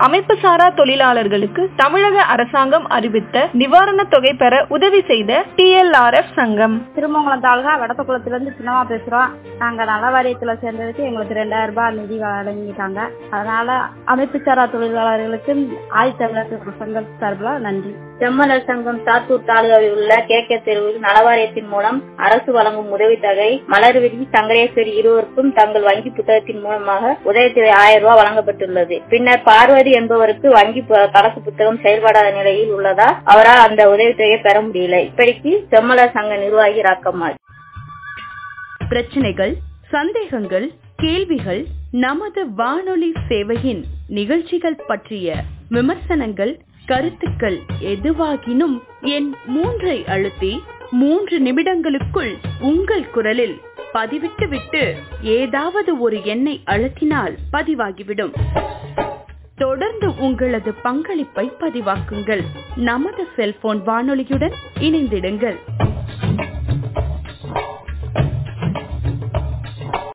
அமைப்பு சாரா தொழிலாளர்களுக்கு தமிழக அரசாங்கம் அறிவித்த நிவாரணத் தொகை பெற உதவி செய்த டிஎல்ஆர்எஃப் சங்கம் திருமங்கலம் தாலுகா வடத்தக்குளத்துல இருந்து சின்னமா பேசுறோம் நாங்க நல வாரியத்துல சேர்ந்ததுக்கு எங்களுக்கு ரெண்டாயிரம் ரூபாய் நிதி வழங்கிட்டாங்க அதனால அமைப்பு சாரா தொழிலாளர்களுக்கு ஆயுத்தமிழர் சங்கம் சார்பில் நன்றி செம்மலர் சங்கம் சாத்தூர் தாலுகாவில் உள்ள கே கே தெருவில் நலவாரியத்தின் மூலம் அரசு வழங்கும் உதவித்தொகை மலர்விழி சங்கரேஸ்வரி இருவருக்கும் தங்கள் வங்கி புத்தகத்தின் மூலமாக உதவித்தொகை ஆயிரம் ரூபாய் வழங்கப்பட்டுள்ளது பின்னர் பார்வதி என்பவருக்கு வங்கி பு- கணக்கு புத்தகம் செயல்படாத நிலையில் உள்ளதா அவரால் அந்த உதவித்தொகையை பெற முடியல இப்படிக்கு செம்மலர் சங்க நிர்வாகி ராக்கம்மாள் பிரச்சனைகள் சந்தேகங்கள் கேள்விகள் நமது வானொலி சேவையின் நிகழ்ச்சிகள் பற்றிய விமர்சனங்கள் கருத்துக்கள் எதுவாகினும் என் மூன்றை அழுத்தி மூன்று நிமிடங்களுக்குள் உங்கள் குரலில் பதிவிட்டு விட்டு ஏதாவது ஒரு எண்ணை அழுத்தினால் பதிவாகிவிடும் தொடர்ந்து உங்களது பங்களிப்பை பதிவாக்குங்கள் நமது செல்போன் வானொலியுடன் இணைந்திடுங்கள்